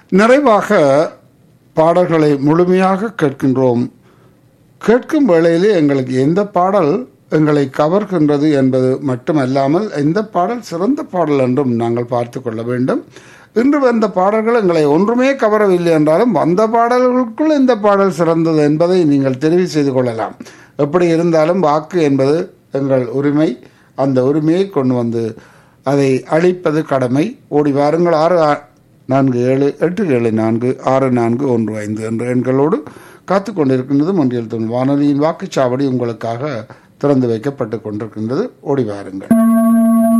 நிறைவாக பாடல்களை முழுமையாக கேட்கின்றோம் கேட்கும் வேளையிலே எங்களுக்கு எந்த பாடல் எங்களை கவர்கின்றது என்பது மட்டுமல்லாமல் எந்த பாடல் சிறந்த பாடல் என்றும் நாங்கள் பார்த்து கொள்ள வேண்டும் இன்று வந்த பாடல்கள் எங்களை ஒன்றுமே கவரவில்லை என்றாலும் வந்த பாடல்களுக்குள் இந்த பாடல் சிறந்தது என்பதை நீங்கள் தெரிவு செய்து கொள்ளலாம் எப்படி இருந்தாலும் வாக்கு என்பது எங்கள் உரிமை அந்த உரிமையை கொண்டு வந்து அதை அழிப்பது கடமை ஓடி வாருங்கள் ஆறு ஆ- நான்கு ஏழு எட்டு ஏழு நான்கு ஆறு நான்கு ஒன்று ஐந்து என்ற எண்களோடு காத்து கொண்டிருக்கின்றது மொன்றியல் தமிழ் வானொலியின் வாக்குச்சாவடி உங்களுக்காக திறந்து வைக்கப்பட்டு கொண்டிருக்கின்றது ஓடி வாருங்கள்